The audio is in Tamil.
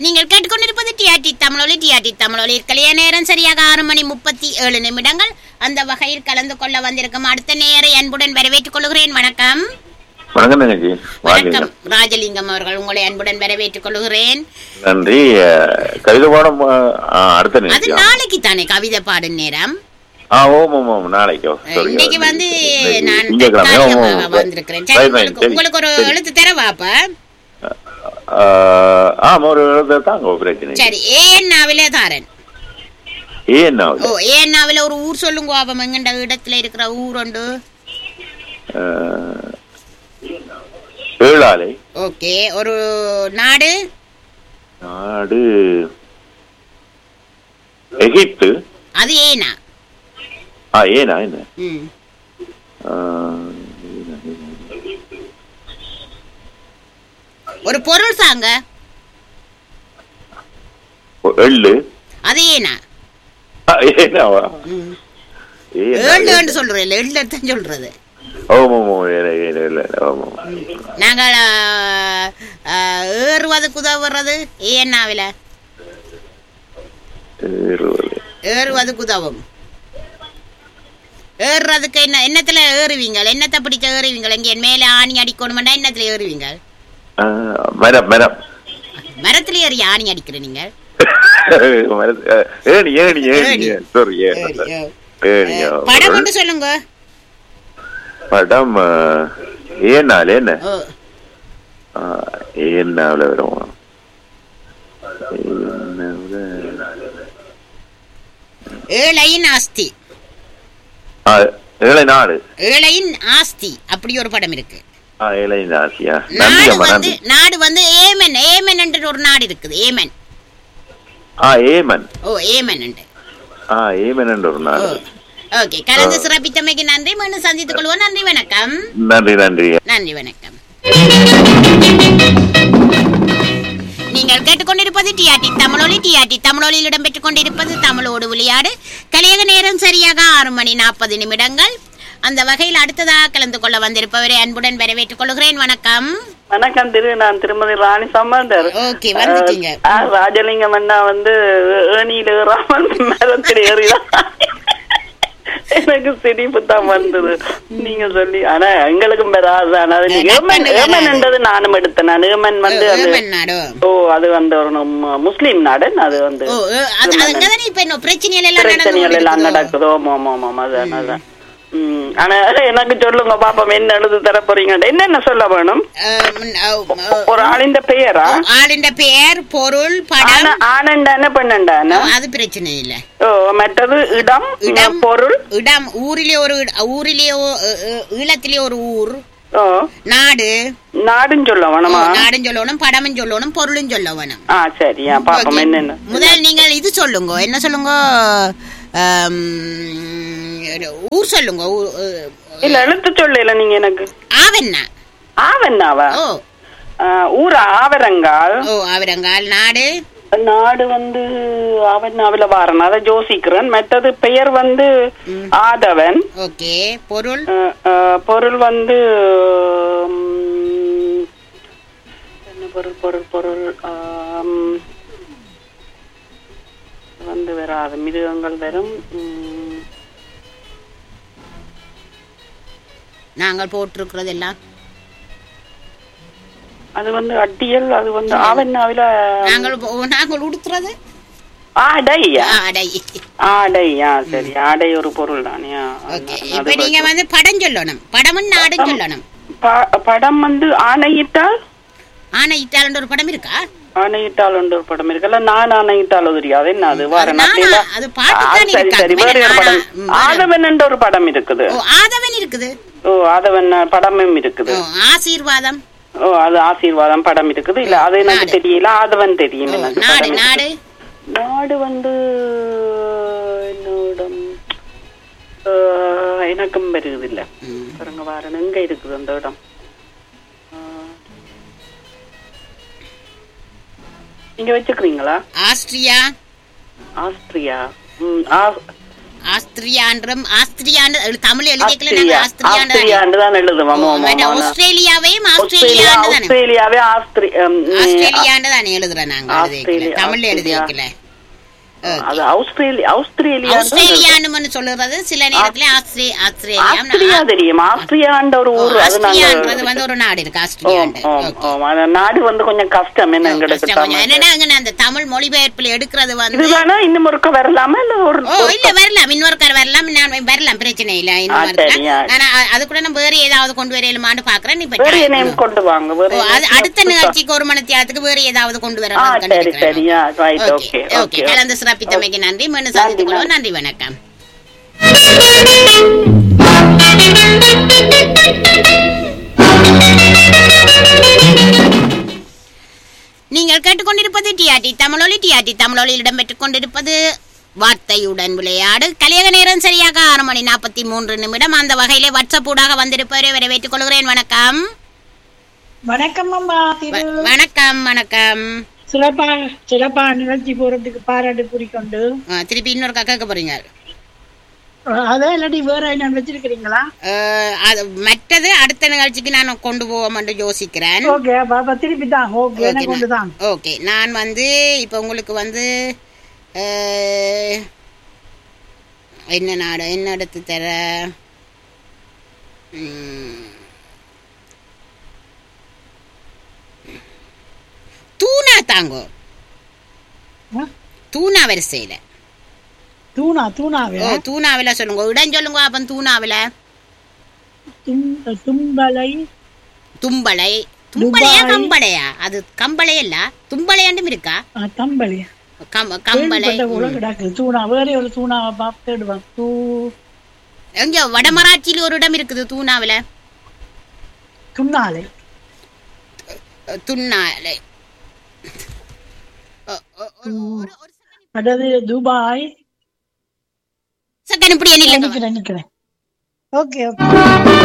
நீங்கள் கேட்டுக்கொண்டிருப்பது டிஆர்டி தமிழொலி டிஆர்டி தமிழொலி கலைய நேரம் சரியாக ஆறு மணி முப்பத்தி ஏழு நிமிடங்கள் அந்த வகையில் கலந்து கொள்ள வந்திருக்கும் அடுத்த நேரை அன்புடன் வரவேற்றுக் கொள்கிறேன் வணக்கம் வணக்கம் தங்கச்சி வணக்கம் வாழ்த்துங்க ராஜலிங்கம் அவர்கள் உங்களை அன்புடன் வரவேற்றுக் கொள்கிறேன் நன்றி அஹ், கவிதை பாடம் அஹ், அஹ், அடுத்த அது நிமிஷம் நாளைக்கு தானே கவிதை பாடும் நேரம் ஆ ஓம் ஓம் ஓம் நாளைக்கோ sorry. இன்னைக்கு வந்து இன்னைக்கு நான் திங்கட்கிழமை. ஓம், ஓம், தற்காலிகமாக ஓம். வந்திருக்கிறேன் சரி, Right, right, உங்களுக்கு சரி, உங்களுக்கு ஒரு சரி. எழுத்து தரவா அப்ப அஹ், ஆமா ஒரு எழுத தாங்க பிரச்சனை இல்லை. சரி ஏன்னாவிலே தாரன் ஏன் என்ன ஓ ஏன்னாவில ஒரு ஊர் சொல்லுங்க பாப்போம் எங்கண்ட இடத்துல இருக்கிற ஊர் உண்டு அஹ், ஏழாலை ஓகே ஒரு நாடு நாடு எகிப்து அது ஏனா ஆ ஏனா என்ன ம் அஹ், ஒரு பொருள் சாங்க எள்ளு அது ஏனா ஆ, ஏனாவா ம் ஏனா? ஏழுன்னு சொல்றேன் எள்ளு தான் சொல்றது ஓம் ஓம் ஓம் ஏன, ஏன, இல்ல, இல்ல, ஓம் ஓம் நாங்கள் ஆ, ஆ, ஏறுவதுக்கு உதவுறது ஏன்னாவில இருபது. ஏறுவதுக்கு உதவும் ஏறுறதுக்கு என்ன என்னத்துல ஏறுவீங்க என்னத்தை பிடிச்ச ஏறுவீங்க இங்க மேல ஆணி அடிக்கணுமெண்டா என்னத்துல ஏறுவீங்க அஹ், மரம் மரம் மரத்துல ஏறி ஆணி அடிக்கிற நீங்க மரத்து- அஹ், ஏணி ஏணி ஏணி ஏணி. சாரி ஏணி ஏணி படம் கொண்டு சொல்லுங்க படம் அஹ், ஏனால என்ன ஓ, அஹ், ஏனாவுல வரும் ஏனாவுல ஏழையின் ஆஸ்தி அஹ், ஏழை நாடு ஏழையின் ஆஸ்தி அப்படி ஒரு படம் இருக்கு ஆ, ஏழை நாசியா நாடு நன்றியம்மா வந்து நன்றி நாடு வந்து ஏமன் ஏமன் என்ற ஒரு நாடு இருக்குது ஏமன் ஆ ஏமன் ஓ ஏமன் என்று ஆ ஏமன் என்ற ஒரு நாடு ஓகே கலந்து சிறப்பித்தமைக்கு நன்றி மீண்டும் சந்தித்துக் கொள்வோம் நன்றி வணக்கம் நன்றி நன்றி நன்றி வணக்கம் நீங்கள் கேட்டுக்கொண்டிருப்பது டிஆர்டி தமிழொலி டிஆர்டி தமிழொலியில் இடம்பெற்றுக் கொண்டிருப்பது தமிழோடு விளையாடு கலியக நேரம் சரியாக ஆறு மணி நாற்பது நிமிடங்கள் அந்த வகையில் அடுத்ததாக கலந்து கொள்ள வந்திருப்பவரை அன்புடன் வரவேற்றுக் கொள்கிறேன் வணக்கம் வணக்கம் திரு நான் திருமதி ராணி சம்பந்தர் ஓகே வந்துட்டீங்க ஆ, ராஜலிங்கம் அண்ணா வந்து ஏணியில ஏறாமல் மரத்தில் ஏறிதான் எனக்கு சிரிப்பு தான் வந்தது நீங்க சொல்லி ஆனா எங்களுக்கும் வராது ஆனா அது நட்பு ஏமன் வராது. ஏமன் என்றது நானும் எடுத்தேன் நான் ஏமன் வந்து அது ஏமன் நாடோ ஓ அது வந்து ஒரு நம்ம முஸ்லீம் நாடு அது வந்து ஓ ஏ, அது அது அங்கதானே இப்ப இன்னும் பிரச்சனைகள் எல்லாம் நடந்து பிரச்சனைகள் எல்லாம் கொண்டிருக்குதோ? நடக்குதோ ஆமா ஆமா ஆமா அதான் அதான் உம் ஆனா எனக்கு சொல்லுங்க பாப்போம் என்ன எழுது தர போறீங்க என்னென்ன சொல்ல வேணும் அஹ், ம், அஹ், அஹ், ஒரு ஆளின் பெயரா ஆளின் பெயர் பொருள் படம் ஆன- ஆனண்டான பெண்ணண்டான அது பிரச்சனை இல்ல ஓ மற்றது இடம் இடம். பொருள் இடம் ஊரிலே ஒரு இட- ஊரிலே ஒ- அ- அ- ஈழத்திலே ஒரு ஊர் ஓ நாடு நாடுன்னு சொல்ல வேணுமா நாடும் சொல்லணும் படமும் சொல்லணும் பொருளும் சொல்ல வேணும் ஆ சரியா பாப்போம் Okay. என்னென்ன முதல் நீங்கள் இது சொல்லுங்க என்ன சொல்லுங்க ஆம், ஊர் சொல்லுங்க ஊ- அ- இல்ல எழுத்து சொல்லல நீங்க எனக்கு ஆவண்ணா ஆவண்ணாவா ஓ ஆ, ஊர் ஆவரங்கால் ஓ அவரங்கால் நாடு நாடு வந்து ஆவண்ணாவில வாரன் அதை யோசிக்கிறேன் மற்றது பெயர் வந்து ஆதவன் ஓகே பொருள் ஆ, ஆ, பொருள் வந்து ம், என்ன பொருள் பொருள் பொருள் ஆம், வந்து வராது மிருகங்கள் வரும் ம், நாங்கள் போட்டிருக்கிறது எல்லாம் அது வந்து அட்டியல் அது வந்து ஆவண்ணாவில நாங்கள் போ- நாங்கள் உடுத்துறது ஆடையா ஆடை ஆடையா சரி ஆடை ஒரு பொருள் தானே ஓகே இப்ப நீங்க வந்து படம் சொல்லணும் படமும் நாடும் சொல்லணும் படம் வந்து ஆணையிட்டால் ஆனா இத்தாலன்ற ஒரு படம் இருக்கா ஆணையிட்டால் ஒன்று ஒரு படம் இருக்குல்ல நான் ஆணையிட்டால் தெரியாது என்ன அது வார அது நானா? நாட்டில அது பாட்டு ஆ, தானே சரி இருக்கா? சரி வேற ஒரு நானா? படம் ம், வேற. ஆதவன் என்ற ஒரு படம் இருக்குது ஓ ஆதவன் இருக்குது ஓ ஆதவன் படமும் இருக்குது ஓ ஆசீர்வாதம் ஓ அது ஆசீர்வாதம் படம் இருக்குது இல்ல அது எனக்கு நாடு. தெரியல ஆதவன் தெரியும் ஓ, எனக்கு நாடு படம் நாடு இருக்குது. நாடு வந்து என்னோட எனக்கும் வருது இல்ல ம். பாருங்க வாரன் எங்க இருக்குது அந்த இடம் ஆ. நீங்க வச்சுக்கிறீங்களா ஆஸ்திரியா ஆஸ்திரியா ம், ஆ- ஆஸ்திரியான்றும் ஆஸ்திரியான்னு எழு- தமிழ் எழுதிக்கல நாங்க ஆஸ்திரியா ஆஸ்திரியான்னு ஆஸ்திரியாண்டு தான் எழுதுவோம் ஆமா, ஆமா, மற்ற ஆமா. ஆஸ்திரேலியாவையும் ஆஸ்திரேலியா ஆஸ்திரேலியான்னு தானே ஆஸ்திரேலியாவே ஆஸ்திரி ம், ஆஸ்திரேலியான்னு தானே எழுதுறோம் நாங்க எழுதிக்கல ஆஸ்திரேலியா, தமிழ்ல எழுதி ஆஸ்திரேலியா. வைக்கல அது ஆஸ்திரேலியா ஆஸ்திரேலியா ஆஸ்திரேலியான்னு சொல்லுறது சில நேரத்துல ஆஸ்திரே ஆஸ்திரியா ஆஸ்திரேலியா தெரியும் ஆஸ்திரியான்ற ஒரு ஊர் அது ஆஸ்திரியான்றது நாங்க வந்து ஒரு நாடு இருக்கு ஓ, ஆஸ்திரியாண்டு ஓ, Okay. ஓ, அந்த நாடு வந்து கொஞ்சம் கஷ்டம் என்ன எங்களுக்கு கஷ்டம் கொஞ்சம். தமிழ். என்னன்னா அங்க அந்த தமிழ் மொழிபெயர்ப்புல எடுக்கிறது வந்து இதுதானா இன்னும் ஒருக்க வரலாமா இல்ல ஒரு ஓ இல்ல வரலாம் இன்னொருக்கார் வரலாம் நான் வரலாம் பிரச்சனை இல்ல இன்னும் ஆ, வரலாம். சரியா. ஆனா அ- அது கூட நான் வேற ஏதாவது கொண்டு வரையலுமான்னு பாக்குறேன் இப்ப வேற time- என்னையும் கொண்டு வாங்க வேற ஓ, அது என்னையும் அடுத்த புதுசா. நிகழ்ச்சிக்கு ஒரு மணி தியாகத்துக்கு வேற ஏதாவது கொண்டு வர ஆ சரி சரியா ரைட் ஓகே ஓகே கலந்து சிறப்பித்தமைக்கு நன்றி மீண்டும் சந்தித்துக் கொள்வோம் நன்றி வணக்கம் நீங்கள் கேட்டுக்கொண்டிருப்பது டிஆர்டி தமிழொலி டிஆர்டி தமிழொலியில் இடம்பெற்றுக் கொண்டிருப்பது வார்த்தையுடன் விளையாடு கலியக நேரம் சரியாக ஆறு மணி நாற்பத்தி மூன்று நிமிடம் அந்த வகையிலே வாட்ஸ்அப் ஊடாக வந்திருப்பவரை வரவேற்றுக் கொள்கிறேன் வணக்கம் வணக்கம் அம்மா திரு வ- வணக்கம் வணக்கம் சிறப்பா சிறப்பா நிகழ்ச்சி போறதுக்கு பாராட்டு கூறிக்கொண்டு ஆ, திருப்பி இன்னொரு கேட்க போறீங்க அஹ் அதே இல்லாட்டி வேற என்ன வச்சிருக்கிறீங்களா அஹ், அது மற்றது அடுத்த நிகழ்ச்சிக்கு நான் கொண்டு போவோம் என்று யோசிக்கிறேன் ஓகே பாப்பா திருப்பி தான் ஓகே ஓகே, எனக்கு ஒன்று தான் ஓகே நான் வந்து இப்போ உங்களுக்கு வந்து அஹ், என்ன நாடு என்ன எடுத்து தர ம். தூணா தாங்கோ ஆ? தூணா வரிசையில தூணா தூணாவே ஓ தூணாவில சொல்லுங்க இடம் சொல்லுங்க அப்ப தூணாவில தும்- தும்பலை தும்பளை தும்பளையா துபாய். கம்பளையா அது கம்பளை இல்ல தும்பளையாண்டும் இருக்கா அஹ், தம்பளி கம்- கம்பளை கேள்விப்பட்ட உலக கிடக்கு தூணா வேற ஒரு தூணாவை பார்த்துடுவான் தூ எங்க வடமராட்சியில ஒரு இடம் இருக்குது தூணாவில துண்ணாலை அஹ், துண்ணாலை அஹ், அஹ், ஒரு- ஒரு அதாவது துபாய் செகண்ட் இப்படி என்ன நினைக்கிறேன் நினைக்கிறேன் ஓகே ஓகே